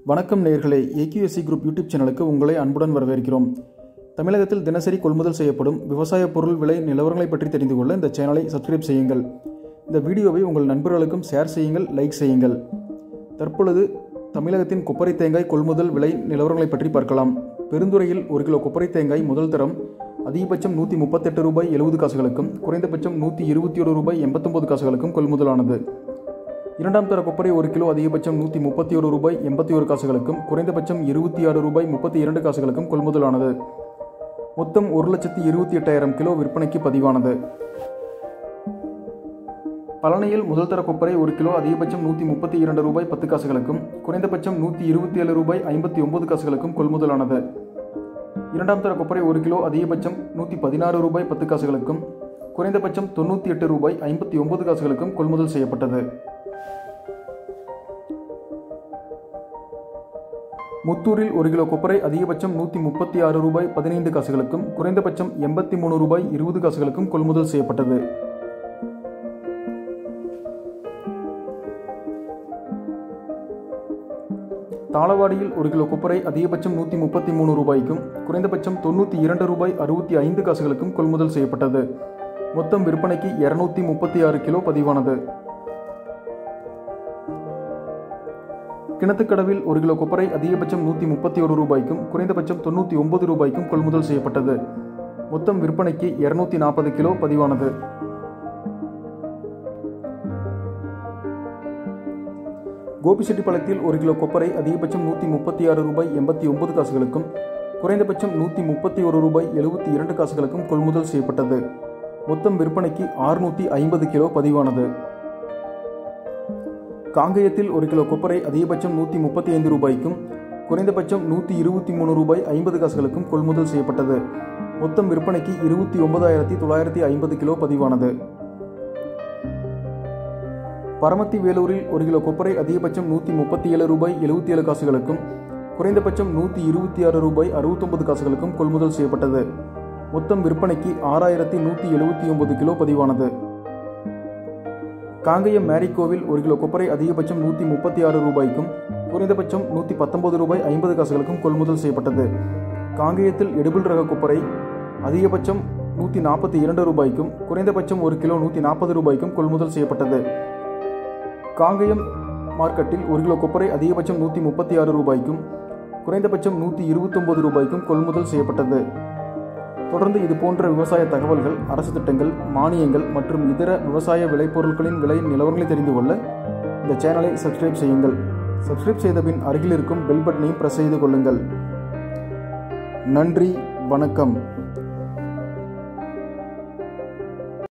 வணக்கம் நேயர்களே AQSC group YouTube சேனலுக்கு உங்களை அன்புடன் வரவேற்கிறோம் தமிழகத்தில் தினசரி கொள்முதல் செய்யப்படும் விவசாய பொருள் விலை நிலவரங்களை பற்றி தெரிந்து கொள்ள இந்த சேனலை சப்ஸ்கிரைப் செய்யுங்கள் இந்த வீடியோவை உங்கள் நண்பர்களுக்கும் ஷேர் செய்யுங்கள் லைக் செய்யுங்கள் தற்பொழுது தமிழகத்தின் கொப்பரை தேங்காய் கொள்முதல் விலை நிலவரங்களை பற்றி பார்க்கலாம் பெருந்துறையில் ஒரு கிலோ கொப்பரை தேங்காய் முதல் தரம் அதிகபட்சம் நூற்றி முப்பத்தெட்டு ரூபாய் எழுபது காசுகளுக்கும் குறைந்தபட்சம் நூற்றி இருபத்தி ஒரு ரூபாய் எண்பத்தொம்பது காசுகளுக்கும் கொள்முதலானது இரண்டாம் தர கொப்பரை ஒரு கிலோ அதிகபட்சம் நூற்றி முப்பத்தி ஒரு ரூபாய் எண்பத்தி ஒரு காசுகளுக்கும் குறைந்தபட்சம் இருபத்தி ஆறு ரூபாய் முப்பத்தி இரண்டு காசுகளுக்கும் கொள்முதலானது மொத்தம் ஒரு லட்சத்தி இருபத்தி எட்டாயிரம் கிலோ விற்பனைக்கு பதிவானது பழனியில் முதல் தர கொப்பரை ஒரு கிலோ அதிகபட்சம் நூற்றி முப்பத்தி இரண்டு ரூபாய் பத்து காசுகளுக்கும் குறைந்தபட்சம் நூற்றி இருபத்தி ஏழு ரூபாய் ஐம்பத்தி ஒன்பது காசுகளுக்கும் கொள்முதலானது இரண்டாம் தர கொப்பரை ஒரு கிலோ அதிகபட்சம் நூற்றி பதினாறு ரூபாய் பத்து காசுகளுக்கும் குறைந்தபட்சம் தொண்ணூற்றி எட்டு ரூபாய் ஐம்பத்தி ஒன்பது காசுகளுக்கும் கொள்முதல் செய்யப்பட்டது முத்தூரில் ஒரு கிலோ கொப்பரை அதிகபட்சம் நூற்றி முப்பத்தி ஆறு ரூபாய் பதினைந்து காசுகளுக்கும் குறைந்தபட்சம் எண்பத்தி மூணு ரூபாய் இருபது காசுகளுக்கும் கொள்முதல் செய்யப்பட்டது தாளவாடியில் ஒரு கிலோ கொப்பரை அதிகபட்சம் நூற்றி முப்பத்தி மூணு ரூபாய்க்கும் குறைந்தபட்சம் தொண்ணூற்றி இரண்டு ரூபாய் அறுபத்தி ஐந்து காசுகளுக்கும் கொள்முதல் செய்யப்பட்டது மொத்தம் விற்பனைக்கு இருநூத்தி முப்பத்தி ஆறு கிலோ பதிவானது கிணத்துக்கடவில் ஒரு கிலோ கொப்பரை அதிகபட்சம் நூற்றி முப்பத்தி ஒரு ரூபாய்க்கும் குறைந்தபட்சம் தொண்ணூற்றி ஒன்பது ரூபாய்க்கும் கொள்முதல் செய்யப்பட்டது மொத்தம் விற்பனைக்கு இருநூத்தி நாற்பது கிலோ பதிவானது கோபிச்செட்டிப்பாளையத்தில் ஒரு கிலோ கொப்பரை அதிகபட்சம் நூற்றி முப்பத்தி ஆறு ரூபாய் எண்பத்தி ஒன்பது காசுகளுக்கும் குறைந்தபட்சம் நூற்றி முப்பத்தி ஒரு ரூபாய் எழுபத்தி இரண்டு காசுகளுக்கும் கொள்முதல் செய்யப்பட்டது மொத்தம் விற்பனைக்கு ஆறுநூற்றி ஐம்பது கிலோ பதிவானது காங்கேயத்தில் ஒரு கிலோ கொப்பரை அதிகபட்சம் நூற்றி முப்பத்தி ஐந்து ரூபாய்க்கும் குறைந்தபட்சம் நூற்றி இருபத்தி மூணு ரூபாய் ஐம்பது காசுகளுக்கும் கொள்முதல் செய்யப்பட்டது மொத்தம் விற்பனைக்கு இருபத்தி ஒன்பதாயிரத்தி தொள்ளாயிரத்தி ஐம்பது கிலோ பதிவானது பரமத்தி வேலூரில் ஒரு கிலோ கொப்பரை அதிகபட்சம் நூற்றி முப்பத்தி ஏழு ரூபாய் எழுபத்தி ஏழு காசுகளுக்கும் குறைந்தபட்சம் நூற்றி இருபத்தி ஆறு ரூபாய் அறுபத்தொன்பது காசுகளுக்கும் கொள்முதல் செய்யப்பட்டது மொத்தம் விற்பனைக்கு ஆறாயிரத்தி நூற்றி எழுபத்தி ஒன்பது கிலோ பதிவானது காங்கயம் மேரிகோவில் ஒரு கிலோ கொப்பரை அதிகபட்சம் நூற்றி முப்பத்தி ஆறு ரூபாய்க்கும் குறைந்தபட்சம் நூற்றி பத்தொன்பது ரூபாய் ஐம்பது காசுகளுக்கும் கொள்முதல் செய்யப்பட்டது காங்கேயத்தில் எடுபிள் ரக கொப்பரை அதிகபட்சம் நூற்றி நாற்பத்தி இரண்டு ரூபாய்க்கும் குறைந்தபட்சம் ஒரு கிலோ நூற்றி நாற்பது ரூபாய்க்கும் கொள்முதல் செய்யப்பட்டது காங்கயம் மார்க்கெட்டில் ஒரு கிலோ கொப்பரை அதிகபட்சம் நூற்றி முப்பத்தி ஆறு ரூபாய்க்கும் குறைந்தபட்சம் நூற்றி இருபத்தொன்பது ரூபாய்க்கும் கொள்முதல் செய்யப்பட்டது தொடர்ந்து இது போன்ற விவசாய தகவல்கள் அரசு திட்டங்கள் மானியங்கள் மற்றும் இதர விவசாய விளைபொருட்களின் விலை நிலவரங்களை தெரிந்து கொள்ள இந்த சேனலை சப்ஸ்கிரைப் செய்யுங்கள் சப்ஸ்கிரைப் செய்த பின் அருகில் இருக்கும் பெல் பட்டனையும் பிரஸ் செய்து கொள்ளுங்கள் நன்றி வணக்கம்